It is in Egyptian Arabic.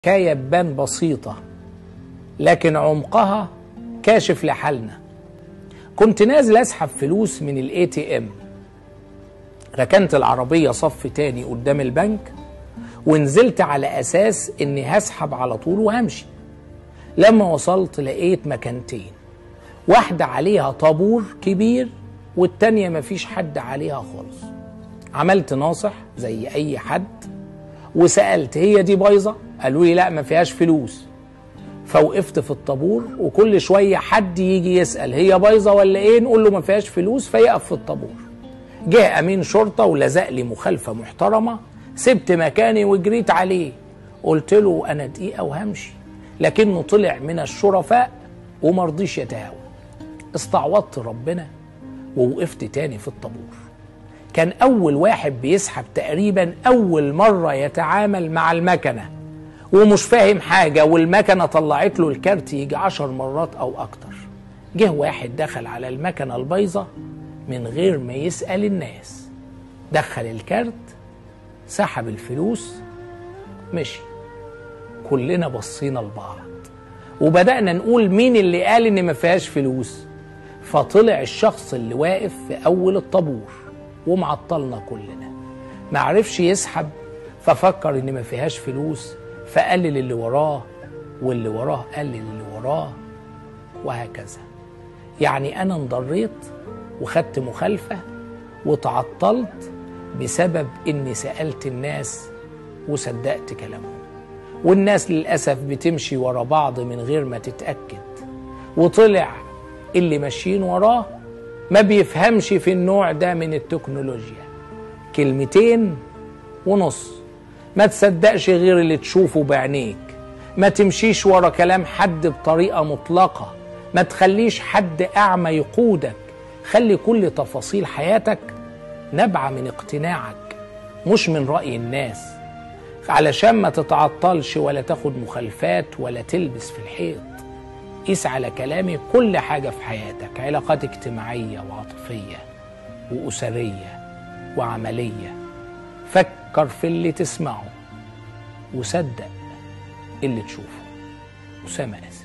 حكاية تبان بسيطة لكن عمقها كاشف لحالنا كنت نازل اسحب فلوس من الاي تي ام ركنت العربية صف تاني قدام البنك ونزلت على اساس اني هسحب على طول وهمشي لما وصلت لقيت مكانتين واحدة عليها طابور كبير والتانية مفيش حد عليها خالص عملت ناصح زي اي حد وسالت هي دي بايظه قالوا لي لا ما فيهاش فلوس فوقفت في الطابور وكل شويه حد يجي يسال هي بايظه ولا ايه نقول له ما فيهاش فلوس فيقف في الطابور جه امين شرطه ولزق لي مخالفه محترمه سبت مكاني وجريت عليه قلت له انا دقيقه وهمشي لكنه طلع من الشرفاء ومرضيش يتهاون استعوضت ربنا ووقفت تاني في الطابور كان أول واحد بيسحب تقريبا أول مرة يتعامل مع المكنة ومش فاهم حاجة والمكنة طلعت له الكارت يجي عشر مرات أو أكتر جه واحد دخل على المكنة البايظة من غير ما يسأل الناس دخل الكارت سحب الفلوس مشي كلنا بصينا لبعض وبدأنا نقول مين اللي قال إن ما فيهاش فلوس فطلع الشخص اللي واقف في أول الطابور ومعطلنا كلنا ما عرفش يسحب ففكر ان ما فيهاش فلوس فقلل اللي وراه واللي وراه قلل اللي وراه وهكذا يعني انا انضريت وخدت مخالفه وتعطلت بسبب اني سالت الناس وصدقت كلامهم والناس للاسف بتمشي ورا بعض من غير ما تتاكد وطلع اللي ماشيين وراه ما بيفهمش في النوع ده من التكنولوجيا كلمتين ونص ما تصدقش غير اللي تشوفه بعينيك ما تمشيش ورا كلام حد بطريقة مطلقة ما تخليش حد أعمى يقودك خلي كل تفاصيل حياتك نبعة من اقتناعك مش من رأي الناس علشان ما تتعطلش ولا تاخد مخالفات ولا تلبس في الحيط قيس على كلامي كل حاجة في حياتك علاقات اجتماعية وعاطفية وأسرية وعملية فكر في اللي تسمعه وصدق اللي تشوفه أسامة أسي